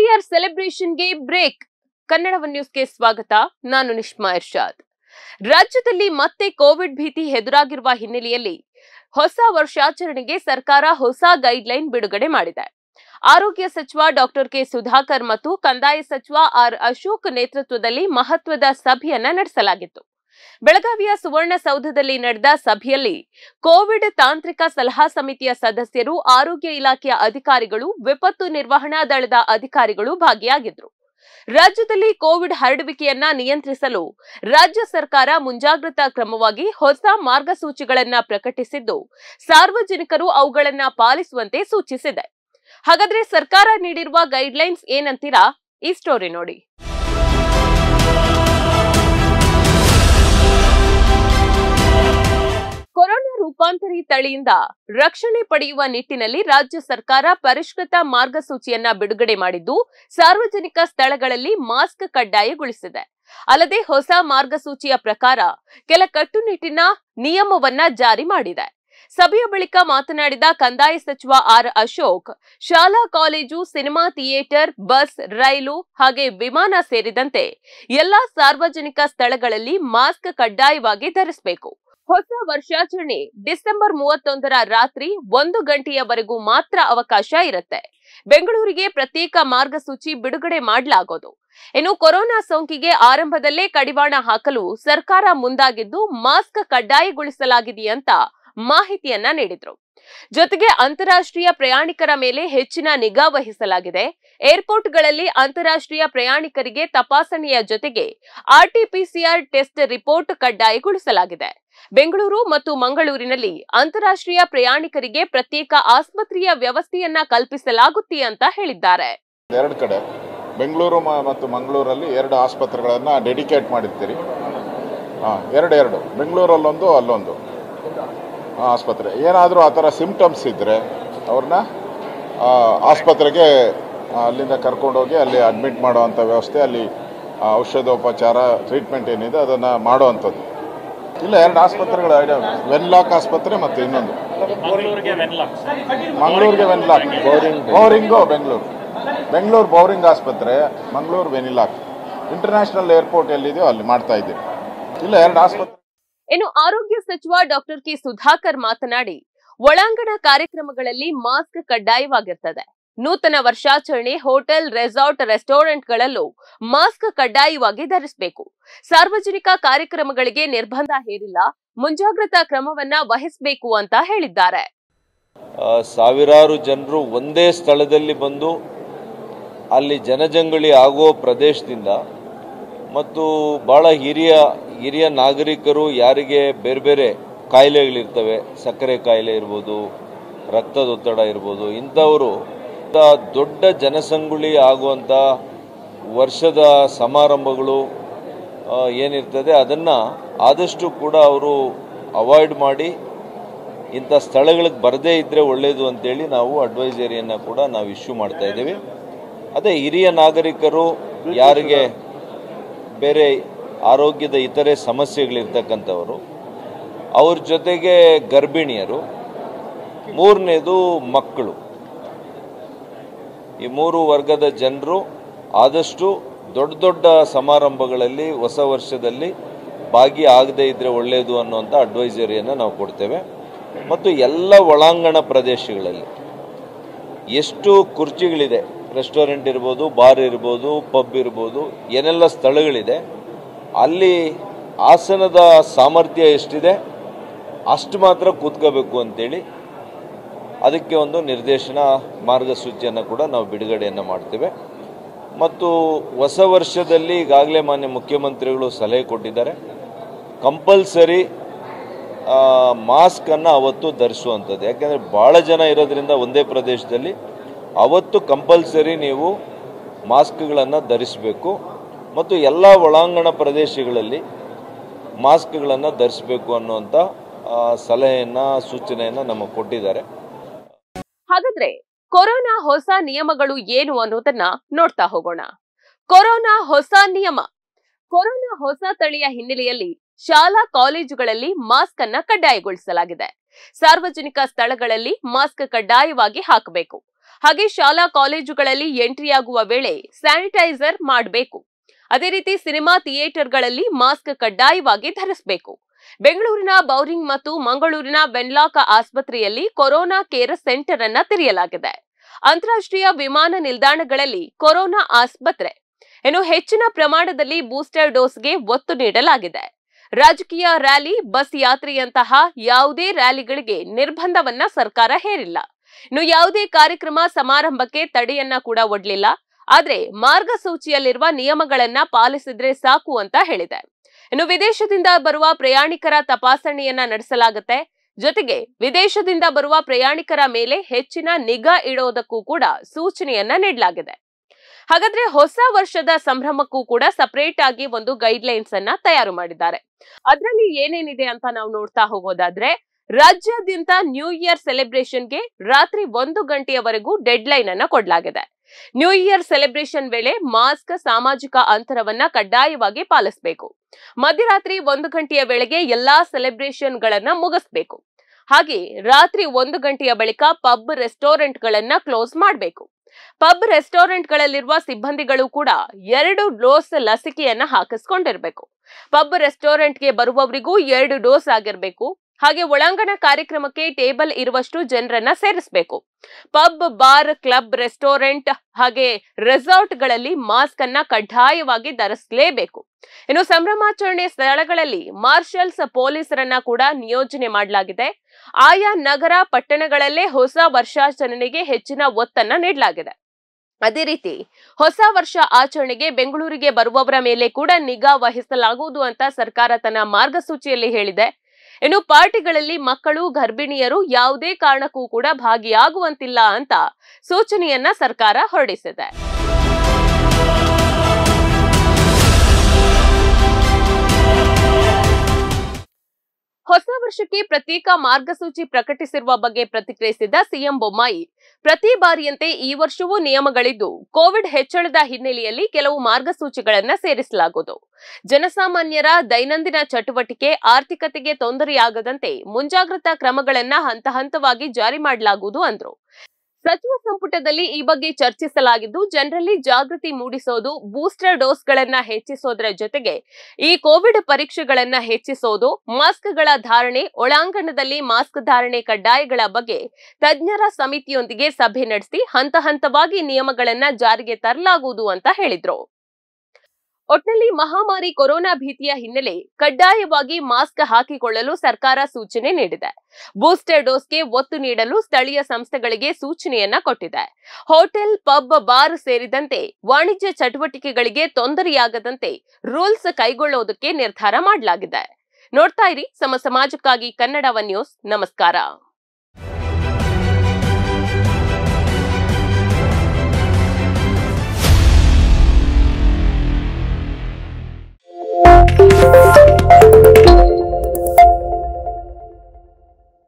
year ಸೆಲೆಬ್ರೇಷನ್ಗೆ break Kannada ನ್ಯೂಸ್ಗೆ ಸ್ವಾಗತ ನಾನು ನಿಷ್ಮಾ ಇರ್ಷಾದ್ ರಾಜ್ಯದಲ್ಲಿ ಮತ್ತೆ ಕೋವಿಡ್ ಭೀತಿ ಎದುರಾಗಿರುವ ಹಿನ್ನೆಲೆಯಲ್ಲಿ ಹೊಸ ವರ್ಷಾಚರಣೆಗೆ ಸರ್ಕಾರ ಹೊಸ ಗೈಡ್ಲೈನ್ ಬಿಡುಗಡೆ ಮಾಡಿದೆ ಆರೋಗ್ಯ ಸಚಿವ ಡಾಕ್ಟರ್ ಕೆ ಸುಧಾಕರ್ ಮತ್ತು ಕಂದಾಯ ಸಚಿವ ಆರ್ ಅಶೋಕ್ ನೇತೃತ್ವದಲ್ಲಿ ಮಹತ್ವದ ಸಭೆಯನ್ನ ನಡೆಸಲಾಗಿತ್ತು ಬೆಳಗಾವಿಯ ಸುವರ್ಣಸೌಧದಲ್ಲಿ ನಡೆದ ಸಭೆಯಲ್ಲಿ ಕೋವಿಡ್ ತಾಂತ್ರಿಕ ಸಲಹಾ ಸಮಿತಿಯ ಸದಸ್ಯರು ಆರೋಗ್ಯ ಇಲಾಖೆಯ ಅಧಿಕಾರಿಗಳು ವಿಪತ್ತು ನಿರ್ವಹಣಾ ದಳದ ಅಧಿಕಾರಿಗಳು ಭಾಗಿಯಾಗಿದ್ರು ರಾಜ್ಯದಲ್ಲಿ ಕೋವಿಡ್ ಹರಡುವಿಕೆಯನ್ನ ನಿಯಂತ್ರಿಸಲು ರಾಜ್ಯ ಸರ್ಕಾರ ಮುಂಜಾಗ್ರತಾ ಕ್ರಮವಾಗಿ ಹೊಸ ಮಾರ್ಗಸೂಚಿಗಳನ್ನ ಪ್ರಕಟಿಸಿದ್ದು ಸಾರ್ವಜನಿಕರು ಅವುಗಳನ್ನ ಪಾಲಿಸುವಂತೆ ಸೂಚಿಸಿದೆ ಹಾಗಾದ್ರೆ ಸರ್ಕಾರ ನೀಡಿರುವ ಗೈಡ್ಲೈನ್ಸ್ ಏನಂತೀರಾ ಈ ಸ್ಟೋರಿ ನೋಡಿ ಕೊರೋನಾ ರೂಪಾಂತರಿ ತಳಿಯಿಂದ ರಕ್ಷಣೆ ಪಡೆಯುವ ನಿಟ್ಟಿನಲ್ಲಿ ರಾಜ್ಯ ಸರ್ಕಾರ ಪರಿಷ್ಕೃತ ಮಾರ್ಗಸೂಚಿಯನ್ನ ಬಿಡುಗಡೆ ಮಾಡಿದ್ದು ಸಾರ್ವಜನಿಕ ಸ್ಥಳಗಳಲ್ಲಿ ಮಾಸ್ಕ್ ಕಡ್ಡಾಯಗೊಳಿಸಿದೆ ಅಲ್ಲದೆ ಹೊಸ ಮಾರ್ಗಸೂಚಿಯ ಪ್ರಕಾರ ಕೆಲ ಕಟ್ಟುನಿಟ್ಟಿನ ನಿಯಮವನ್ನ ಜಾರಿ ಮಾಡಿದೆ ಸಭೆಯ ಬಳಿಕ ಮಾತನಾಡಿದ ಕಂದಾಯ ಸಚಿವ ಆರ್ ಅಶೋಕ್ ಶಾಲಾ ಕಾಲೇಜು ಸಿನಿಮಾ ಥಿಯೇಟರ್ ಬಸ್ ರೈಲು ಹಾಗೆ ವಿಮಾನ ಸೇರಿದಂತೆ ಎಲ್ಲಾ ಸಾರ್ವಜನಿಕ ಸ್ಥಳಗಳಲ್ಲಿ ಮಾಸ್ಕ್ ಕಡ್ಡಾಯವಾಗಿ ಧರಿಸಬೇಕು ಹೊಸ ವರ್ಷಾಚರಣೆ ಡಿಸೆಂಬರ್ ಮೂವತ್ತೊಂದರ ರಾತ್ರಿ ಒಂದು ಗಂಟೆಯವರೆಗೂ ಮಾತ್ರ ಅವಕಾಶ ಇರುತ್ತೆ ಬೆಂಗಳೂರಿಗೆ ಪ್ರತ್ಯೇಕ ಮಾರ್ಗಸೂಚಿ ಬಿಡುಗಡೆ ಮಾಡಲಾಗೋದು ಇನ್ನು ಕೊರೋನಾ ಸೋಂಕಿಗೆ ಆರಂಭದಲ್ಲೇ ಕಡಿವಾಣ ಹಾಕಲು ಸರ್ಕಾರ ಮುಂದಾಗಿದ್ದು ಮಾಸ್ಕ್ ಕಡ್ಡಾಯಗೊಳಿಸಲಾಗಿದೆಯಂತ ಮಾಹಿತಿಯನ್ನ ನೀಡಿದ್ರು ಜೊತೆಗೆ ಅಂತಾರಾಷ್ಟ್ರೀಯ ಪ್ರಯಾಣಿಕರ ಮೇಲೆ ಹೆಚ್ಚಿನ ನಿಗಾ ವಹಿಸಲಾಗಿದೆ ಏರ್ಪೋರ್ಟ್ಗಳಲ್ಲಿ ಅಂತಾರಾಷ್ಟ್ರೀಯ ಪ್ರಯಾಣಿಕರಿಗೆ ತಪಾಸಣೆಯ ಜೊತೆಗೆ ಆರ್ಟಿಪಿಸಿಆರ್ ಟೆಸ್ಟ್ ರಿಪೋರ್ಟ್ ಕಡ್ಡಾಯಗೊಳಿಸಲಾಗಿದೆ ಬೆಂಗಳೂರು ಮತ್ತು ಮಂಗಳೂರಿನಲ್ಲಿ ಅಂತಾರಾಷ್ಟ್ರೀಯ ಪ್ರಯಾಣಿಕರಿಗೆ ಪ್ರತ್ಯೇಕ ಆಸ್ಪತ್ರೆಯ ವ್ಯವಸ್ಥೆಯನ್ನ ಕಲ್ಪಿಸಲಾಗುತ್ತೆ ಅಂತ ಹೇಳಿದ್ದಾರೆ ಎರಡು ಕಡೆ ಬೆಂಗಳೂರು ಮ- ಮತ್ತು ಮಂಗಳೂರಲ್ಲಿ ಎರಡು ಆಸ್ಪತ್ರೆಗಳನ್ನು ಡೆಡಿಕೇಟ್ ಮಾಡಿರ್ತೀರಿ ಹಾಂ ಎರಡು ಎರಡು ಬೆಂಗಳೂರಲ್ಲೊಂದು ಅಲ್ಲೊಂದು ಆ, ಆಸ್ಪತ್ರೆ ಏನಾದರೂ ಆ ಥರ ಸಿಮ್ಟಮ್ಸ್ ಇದ್ದರೆ ಅವ್ರನ್ನ ಆ, ಆಸ್ಪತ್ರೆಗೆ ಆ, ಅಲ್ಲಿಂದ ಕರ್ಕೊಂಡೋಗಿ ಅಲ್ಲಿ ಅಡ್ಮಿಟ್ ಮಾಡೋವಂಥ ವ್ಯವಸ್ಥೆ ಅಲ್ಲಿ ಆ, ಔಷಧೋಪಚಾರ ಟ್ರೀಟ್ಮೆಂಟ್ ಏನಿದೆ ಅದನ್ನು ಮಾಡೋವಂಥದ್ದು ಇಲ್ಲ ಎರಡು ಆಸ್ಪತ್ರೆಗಳು ಐಡಿಯಾ ವೆನ್ಲಾಕ್ ಆಸ್ಪತ್ರೆ ಮತ್ತು ಇನ್ನೊಂದು ಮಂಗಳೂರಿಗೆ ವೆನ್ಲಾಕ್ ಮಂಗಳೂರಿಗೆ Wenlock Bowring Bengaluru Bengaluru Bowring ಆಸ್ಪತ್ರೆ ಮಂಗಳೂರು ವೆನಿಲಾಕ್ ಇಂಟರ್ನ್ಯಾಷನಲ್ ಏರ್ಪೋರ್ಟ್ ಎಲ್ಲಿದೆಯೋ ಅಲ್ಲಿ ಮಾಡ್ತಾ ಇದ್ದೀವಿ ಇಲ್ಲ ಎರಡು ಆಸ್ಪತ್ರೆ ಇನ್ನು ಆರೋಗ್ಯ ಸಚಿವ ಡಾಕ್ಟರ್ ಕೆ ಸುಧಾಕರ್ ಮಾತನಾಡಿ ಒಳಾಂಗಣ ಕಾರ್ಯಕ್ರಮಗಳಲ್ಲಿ ಮಾಸ್ಕ್ ಕಡ್ಡಾಯವಾಗಿರ್ತದೆ ನೂತನ ವರ್ಷಾಚರಣೆ ಹೋಟೆಲ್ ರೆಸಾರ್ಟ್ ರೆಸ್ಟೋರೆಂಟ್ಗಳಲ್ಲೂ ಮಾಸ್ಕ್ ಕಡ್ಡಾಯವಾಗಿ ಧರಿಸಬೇಕು ಸಾರ್ವಜನಿಕ ಕಾರ್ಯಕ್ರಮಗಳಿಗೆ ನಿರ್ಬಂಧ ಹೇರಿಲ್ಲ ಮುಂಜಾಗ್ರತಾ ಕ್ರಮವನ್ನ ವಹಿಸಬೇಕು ಅಂತ ಹೇಳಿದ್ದಾರೆ ಆ, ಸಾವಿರಾರು ಜನರು ಒಂದೇ ಸ್ಥಳದಲ್ಲಿ ಬಂದು ಅಲ್ಲಿ ಜನಜಂಗಳಿ ಆಗೋ ಪ್ರದೇಶದಿಂದ ಮತ್ತು ಭಾಳ ಹಿರಿಯ ಹಿರಿಯ ನಾಗರಿಕರು ಯಾರಿಗೆ ಬೇರೆ ಬೇರೆ ಕಾಯಿಲೆಗಳಿರ್ತವೆ ಸಕ್ಕರೆ ಕಾಯಿಲೆ ಇರ್ಬೋದು ರಕ್ತದೊತ್ತಡ ಇರ್ಬೋದು ಇಂಥವರು ಇಂಥ ದೊಡ್ಡ ಜನಸಂಗುಳಿ ಆಗುವಂಥ ವರ್ಷದ ಸಮಾರಂಭಗಳು ಆ, ಏನಿರ್ತದೆ ಅದನ್ನು ಆದಷ್ಟು ಕೂಡ ಅವರು ಅವಾಯ್ಡ್ ಮಾಡಿ ಇಂಥ ಸ್ಥಳಗಳಿಗೆ ಬರದೇ ಇದ್ದರೆ ಒಳ್ಳೆಯದು ಅಂತೇಳಿ ನಾವು ಅಡ್ವೈಸರಿಯನ್ನು ಕೂಡ ನಾವು ಇಶ್ಯೂ ಮಾಡ್ತಾ ಇದ್ದೀವಿ ಅದೇ ಹಿರಿಯ ನಾಗರಿಕರು ಯಾರಿಗೆ ಬೇರೆ ಆರೋಗ್ಯದ ಇತರೆ ಸಮಸ್ಯೆಗಳಿರ್ತಕ್ಕಂಥವರು ಅವ್ರ ಜೊತೆಗೆ ಗರ್ಭಿಣಿಯರು ಮೂರನೇದು ಮಕ್ಕಳು ಈ ಮೂರು ವರ್ಗದ ಜನರು ಆದಷ್ಟು ದೊಡ್ಡ ದೊಡ್ಡ ಸಮಾರಂಭಗಳಲ್ಲಿ ಹೊಸ ವರ್ಷದಲ್ಲಿ ಭಾಗಿಯಾಗದೇ ಇದ್ದರೆ ಒಳ್ಳೆಯದು ಅನ್ನುವಂಥ ಅಡ್ವೈಸರಿಯನ್ನು ನಾವು ಕೊಡ್ತೇವೆ ಮತ್ತು ಎಲ್ಲ ಒಳಾಂಗಣ ಪ್ರದೇಶಗಳಲ್ಲಿ ಎಷ್ಟು ಕುರ್ಚಿಗಳಿದೆ ರೆಸ್ಟೋರೆಂಟ್ ಇರ್ಬೋದು ಬಾರ್ ಇರ್ಬೋದು ಪಬ್ ಇರ್ಬೋದು ಏನೆಲ್ಲ ಸ್ಥಳಗಳಿದೆ ಅಲ್ಲಿ ಆಸನದ ಸಾಮರ್ಥ್ಯ ಎಷ್ಟಿದೆ ಅಷ್ಟು ಮಾತ್ರ ಕೂತ್ಕೋಬೇಕು ಅಂತೇಳಿ ಅದಕ್ಕೆ ಒಂದು ನಿರ್ದೇಶನ ಮಾರ್ಗಸೂಚಿಯನ್ನು ಕೂಡ ನಾವು ಬಿಡುಗಡೆಯನ್ನು ಮಾಡ್ತೇವೆ ಮತ್ತು ಹೊಸ ವರ್ಷದಲ್ಲಿ ಈಗಾಗಲೇ ಮಾನ್ಯ ಮುಖ್ಯಮಂತ್ರಿಗಳು ಸಲಹೆ ಕೊಟ್ಟಿದ್ದಾರೆ ಕಂಪಲ್ಸರಿ ಮಾಸ್ಕನ್ನು ಅವತ್ತು ಧರಿಸುವಂಥದ್ದು ಯಾಕೆಂದರೆ ಭಾಳ ಜನ ಇರೋದ್ರಿಂದ ಒಂದೇ ಪ್ರದೇಶದಲ್ಲಿ ಅವತ್ತು ಕಂಪಲ್ಸರಿ ನೀವು ಮಾಸ್ಕ್ಗಳನ್ನು ಧರಿಸಬೇಕು ಮತ್ತು ಎಲ್ಲ ಒಳಾಂಗಣ ಪ್ರದೇಶಗಳಲ್ಲಿ ಮಾಸ್ಕ್ಗಳನ್ನು ಧರಿಸಬೇಕು ಅನ್ನುವಂಥ ಆ, ಸಲಹೆಯನ್ನು ಸೂಚನೆಯನ್ನು ನಮಗೆ ಕೊಟ್ಟಿದ್ದಾರೆ ಹಾಗಾದ್ರೆ ಕೊರೋನಾ ಹೊಸ ನಿಯಮಗಳು ಏನು ಅನ್ನೋದನ್ನ ನೋಡ್ತಾ ಹೋಗೋಣ ಕೊರೋನಾ ಹೊಸ ನಿಯಮ ಕೊರೋನಾ ಹೊಸ ತಳಿಯ ಹಿನ್ನೆಲೆಯಲ್ಲಿ ಶಾಲಾ ಕಾಲೇಜುಗಳಲ್ಲಿ ಮಾಸ್ಕ್ ಅನ್ನ ಕಡ್ಡಾಯಗೊಳಿಸಲಾಗಿದೆ ಸಾರ್ವಜನಿಕ ಸ್ಥಳಗಳಲ್ಲಿ ಮಾಸ್ಕ್ ಕಡ್ಡಾಯವಾಗಿ ಹಾಕಬೇಕು ಹಾಗೆ ಶಾಲಾ ಕಾಲೇಜುಗಳಲ್ಲಿ ಎಂಟ್ರಿಯಾಗುವ ವೇಳೆ ಸ್ಯಾನಿಟೈಸರ್ ಮಾಡಬೇಕು ಅದೇ ರೀತಿ ಸಿನಿಮಾ ಥಿಯೇಟರ್ಗಳಲ್ಲಿ ಮಾಸ್ಕ್ ಕಡ್ಡಾಯವಾಗಿ ಧರಿಸಬೇಕು ಬೆಂಗಳೂರಿನ ಬೌರಿಂಗ್ ಮತ್ತು ಮಂಗಳೂರಿನ ವೆನ್ಲಾಕ್ ಆಸ್ಪತ್ರೆಯಲ್ಲಿ ಕೊರೋನಾ ಕೇರ್ ಸೆಂಟರ್ ಅನ್ನ ತೆರೆಯಲಾಗಿದೆ ಅಂತಾರಾಷ್ಟ್ರೀಯ ವಿಮಾನ ನಿಲ್ದಾಣಗಳಲ್ಲಿ ಕೊರೋನಾ ಆಸ್ಪತ್ರೆ ಇನ್ನು ಹೆಚ್ಚಿನ ಪ್ರಮಾಣದಲ್ಲಿ ಬೂಸ್ಟರ್ ಡೋಸ್ಗೆ ಒತ್ತು ನೀಡಲಾಗಿದೆ ರಾಜಕೀಯ ರ್ಯಾಲಿ ಬಸ್ ಯಾತ್ರೆಯಂತಹ ಯಾವುದೇ ರ್ಯಾಲಿಗಳಿಗೆ ನಿರ್ಬಂಧವನ್ನ ಸರ್ಕಾರ ಹೇರಿಲ್ಲ ಇನ್ನು ಯಾವುದೇ ಕಾರ್ಯಕ್ರಮ ಸಮಾರಂಭಕ್ಕೆ ತಡೆಯನ್ನ ಕೂಡ ಒಡ್ಲಿಲ್ಲ ಆದ್ರೆ ಮಾರ್ಗಸೂಚಿಯಲ್ಲಿರುವ ನಿಯಮಗಳನ್ನ ಪಾಲಿಸಿದ್ರೆ ಸಾಕು ಅಂತ ಹೇಳಿದೆ ಇನ್ನು ವಿದೇಶದಿಂದ ಬರುವ ಪ್ರಯಾಣಿಕರ ತಪಾಸಣೆಯನ್ನ ನಡೆಸಲಾಗುತ್ತೆ ಜೊತೆಗೆ ವಿದೇಶದಿಂದ ಬರುವ ಪ್ರಯಾಣಿಕರ ಮೇಲೆ ಹೆಚ್ಚಿನ ನಿಗಾ ಇಡೋದಕ್ಕೂ ಕೂಡ ಸೂಚನೆಯನ್ನ ನೀಡಲಾಗಿದೆ ಹಾಗಾದ್ರೆ ಹೊಸ ವರ್ಷದ ಸಂಭ್ರಮಕ್ಕೂ ಕೂಡ ಸಪರೇಟ್ ಆಗಿ ಒಂದು ಗೈಡ್ ಲೈನ್ಸ್ ಅನ್ನ ತಯಾರು ಮಾಡಿದ್ದಾರೆ ಅದರಲ್ಲಿ ಏನೇನಿದೆ ಅಂತ ನಾವು ನೋಡ್ತಾ ಹೋಗೋದಾದ್ರೆ ರಾಜ್ಯಾದ್ಯಂತ ನ್ಯೂ ಇಯರ್ ಸೆಲೆಬ್ರೇಷನ್ಗೆ ರಾತ್ರಿ ಒಂದು ಗಂಟೆಯವರೆಗೂ ಡೆಡ್ ಲೈನ್ ಅನ್ನ ಕೊಡಲಾಗಿದೆ ನ್ಯೂ ಇಯರ್ ಸೆಲೆಬ್ರೇಷನ್ ವೇಳೆ ಮಾಸ್ಕ್ ಸಾಮಾಜಿಕ ಅಂತರವನ್ನ ಕಡ್ಡಾಯವಾಗಿ ಪಾಲಿಸಬೇಕು ಮಧ್ಯರಾತ್ರಿ ಒಂದು ಗಂಟೆಯ ವೇಳೆಗೆ ಎಲ್ಲಾ ಸೆಲೆಬ್ರೇಷನ್ ಗಳನ್ನ ಮುಗಿಸ್ಬೇಕು ಹಾಗೆ ರಾತ್ರಿ ಒಂದು ಗಂಟೆಯ ಬಳಿಕ ಪಬ್ ರೆಸ್ಟೋರೆಂಟ್ ಗಳನ್ನ ಕ್ಲೋಸ್ ಮಾಡಬೇಕು ಪಬ್ ರೆಸ್ಟೋರೆಂಟ್ ಗಳಲ್ಲಿರುವ ಸಿಬ್ಬಂದಿಗಳು ಕೂಡ ಎರಡು ಡೋಸ್ ಲಸಿಕೆಯನ್ನ ಹಾಕಿಸ್ಕೊಂಡಿರ್ಬೇಕು ಪಬ್ ರೆಸ್ಟೋರೆಂಟ್ಗೆ ಬರುವವರಿಗೂ ಎರಡು ಡೋಸ್ ಆಗಿರ್ಬೇಕು ಹಾಗೆ ಒಳಾಂಗಣ ಕಾರ್ಯಕ್ರಮಕ್ಕೆ ಟೇಬಲ್ ಇರುವಷ್ಟು ಜನರನ್ನ ಸೇರಿಸಬೇಕು ಪಬ್ ಬಾರ್ ಕ್ಲಬ್ ರೆಸ್ಟೋರೆಂಟ್ ಹಾಗೆ ರೆಸಾರ್ಟ್ಗಳಲ್ಲಿ ಮಾಸ್ಕ್ ಅನ್ನ ಕಡ್ಡಾಯವಾಗಿ ಧರಿಸಲೇಬೇಕು ಇನ್ನು ಸಂಭ್ರಮಾಚರಣೆ ಸ್ಥಳಗಳಲ್ಲಿ ಮಾರ್ಷಲ್ಸ್ ಪೊಲೀಸರನ್ನ ಕೂಡ ನಿಯೋಜನೆ ಮಾಡಲಾಗಿದೆ ಆಯಾ ನಗರ ಪಟ್ಟಣಗಳಲ್ಲೇ ಹೊಸ ವರ್ಷಾಚರಣೆಗೆ ಹೆಚ್ಚಿನ ಒತ್ತನ್ನ ನೀಡಲಾಗಿದೆ ಅದೇ ರೀತಿ ಹೊಸ ವರ್ಷ ಆಚರಣೆಗೆ ಬೆಂಗಳೂರಿಗೆ ಬರುವವರ ಮೇಲೆ ಕೂಡ ನಿಗಾ ವಹಿಸಲಾಗುವುದು ಅಂತ ಸರ್ಕಾರ ತನ್ನ ಮಾರ್ಗಸೂಚಿಯಲ್ಲಿ ಹೇಳಿದೆ ಇನ್ನು ಪಾರ್ಟಿಗಳಲ್ಲಿ ಮಕ್ಕಳು ಗರ್ಭಿಣಿಯರು ಯಾವುದೇ ಕಾರಣಕ್ಕೂ ಕೂಡ ಭಾಗಿಯಾಗುವಂತಿಲ್ಲ ಅಂತ ಸೂಚನೆಯನ್ನ ಸರ್ಕಾರ ಹೊರಡಿಸಿದೆ ಹೊಸ ವರ್ಷಕ್ಕೆ ಪ್ರತ್ಯೇಕ ಮಾರ್ಗಸೂಚಿ ಪ್ರಕಟಿಸಿರುವ ಬಗ್ಗೆ ಪ್ರತಿಕ್ರಿಯಿಸಿದ ಸಿಎಂ ಬೊಮ್ಮಾಯಿ ಪ್ರತಿ ಬಾರಿಯಂತೆ ಈ ವರ್ಷವೂ ನಿಯಮಗಳಿದ್ದು ಕೋವಿಡ್ ಹೆಚ್ಚಳದ ಹಿನ್ನೆಲೆಯಲ್ಲಿ ಕೆಲವು ಮಾರ್ಗಸೂಚಿಗಳನ್ನ ಸೇರಿಸಲಾಗುವುದು ಜನಸಾಮಾನ್ಯರ ದೈನಂದಿನ ಚಟುವಟಿಕೆ ಆರ್ಥಿಕತೆಗೆ ತೊಂದರೆಯಾಗದಂತೆ ಮುಂಜಾಗ್ರತಾ ಕ್ರಮಗಳನ್ನ ಹಂತ ಹಂತವಾಗಿ ಜಾರಿ ಮಾಡಲಾಗುವುದು ಅಂದ್ರು ಸಚಿವ ಸಂಪುಟದಲ್ಲಿ ಈ ಬಗ್ಗೆ ಚರ್ಚಿಸಲಾಗಿದ್ದು ಜನರಲ್ಲಿ ಜಾಗೃತಿ ಮೂಡಿಸೋದು ಬೂಸ್ಟರ್ ಡೋಸ್ಗಳನ್ನ ಹೆಚ್ಚಿಸೋದರ ಜೊತೆಗೆ ಈ ಕೋವಿಡ್ ಪರೀಕ್ಷೆಗಳನ್ನ ಹೆಚ್ಚಿಸೋದು ಮಾಸ್ಕ್ಗಳ ಧಾರಣೆ ಒಳಾಂಗಣದಲ್ಲಿ ಮಾಸ್ಕ್ ಧಾರಣೆ ಕಡ್ಡಾಯಗಳ ಬಗ್ಗೆ ತಜ್ಞರ ಸಮಿತಿಯೊಂದಿಗೆ ಸಭೆ ನಡೆಸಿ ಹಂತ ಹಂತವಾಗಿ ನಿಯಮಗಳನ್ನ ಜಾರಿಗೆ ತರಲಾಗುವುದು ಅಂತ ಹೇಳಿದ್ರು ಒಟ್ನಲ್ಲಿ ಮಹಾಮಾರಿ ಕೊರೋನಾ ಭೀತಿಯ ಹಿನ್ನೆಲೆ ಕಡ್ಡಾಯವಾಗಿ ಮಾಸ್ಕ್ ಹಾಕಿಕೊಳ್ಳಲು ಸರ್ಕಾರ ಸೂಚನೆ ನೀಡಿದೆ ಬೂಸ್ಟರ್ ಡೋಸ್ಗೆ ಒತ್ತು ನೀಡಲು ಸ್ಥಳೀಯ ಸಂಸ್ಥೆಗಳಿಗೆ ಸೂಚನೆಯನ್ನ ಕೊಟ್ಟಿದೆ ಹೋಟೆಲ್ ಪಬ್ ಬಾರ್ ಸೇರಿದಂತೆ ವಾಣಿಜ್ಯ ಚಟುವಟಿಕೆಗಳಿಗೆ ತೊಂದರೆಯಾಗದಂತೆ ರೂಲ್ಸ್ ಕೈಗೊಳ್ಳೋದಕ್ಕೆ ನಿರ್ಧಾರ ಮಾಡಲಾಗಿದೆ ನೋಡ್ತಾ ಇರಿ ಸಮ ಸಮಾಜಕ್ಕಾಗಿ ಕನ್ನಡವ ನ್ಯೂಸ್ ನಮಸ್ಕಾರ